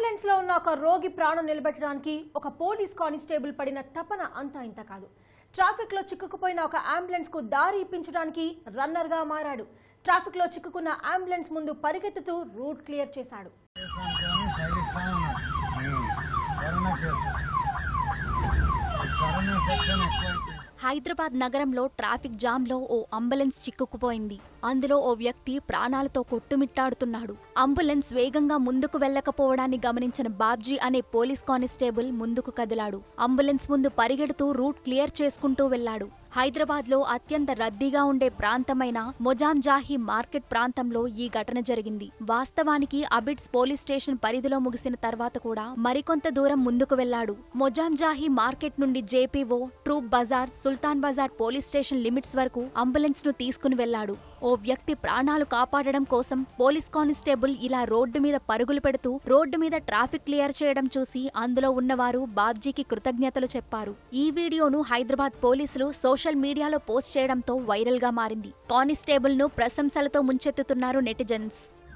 ambulance లో ఉన్న ఒక రోగి ప్రాణం నిలబెట్టడానికి ఒక పోలీస్ కానిస్టేబుల్ పడిన తపన అంతా ఇంత కాదు ట్రాఫిక్ లో చిక్కుకుపోయిన ఒక అంబులెన్స్ కు దారి ఇప్పించడానికి రన్నర్ గా మారాడు ట్రాఫిక్ లో చిక్కుకున్న అంబులెన్స్ ముందు పరిగెత్తుతూ రూట్ క్లియర్ చేశాడు కరోనా కేసు కరోనా సెక్షన్ ఎక్కువైపోయింది హైదరాబాద్ నగరంలో ట్రాఫిక్ జామ్లో ఓ అంబులెన్స్ చిక్కుకుపోయింది అందులో ఓ వ్యక్తి ప్రాణాలతో కొట్టుమిట్టాడుతున్నాడు అంబులెన్స్ వేగంగా ముందుకు వెళ్లకపోవడాన్ని గమనించిన బాబ్జీ అనే పోలీస్ కానిస్టేబుల్ ముందుకు కదిలాడు అంబులెన్స్ ముందు పరిగెడుతూ రూట్ క్లియర్ చేసుకుంటూ వెళ్లాడు హైదరాబాద్ లో అత్యంత రద్దీగా ఉండే ప్రాంతమైన మొజాంజాహి మార్కెట్ ప్రాంతంలో ఈ ఘటన జరిగింది వాస్తవానికి అబిడ్స్ పోలీస్ స్టేషన్ పరిధిలో ముగిసిన తర్వాత కూడా మరికొంత దూరం ముందుకు వెళ్లాడు మొజాంజాహి మార్కెట్ నుండి GPO Troop Bazar Sultan Bazar police station limits వరకు అంబులెన్స్ ను తీసుకుని వెళ్లాడు ఓ వ్యక్తి ప్రాణాలు కాపాడడం కోసం పోలీస్ కానిస్టేబుల్ ఇలా రోడ్డు మీద పరుగులు పెడుతూ రోడ్డు మీద ట్రాఫిక్ క్లియర్ చేయడం చూసి అందులో ఉన్నవారు బాబ్జీకి కృతజ్ఞతలు చెప్పారు ఈ వీడియోను హైదరాబాద్ పోలీసులు సోషల్ మీడియాలో పోస్ట్ చేయడంతో వైరల్ గా మారింది కానిస్టేబుల్ ను ప్రశంసలతో ముంచెత్తుతున్నారు నెటిజన్స్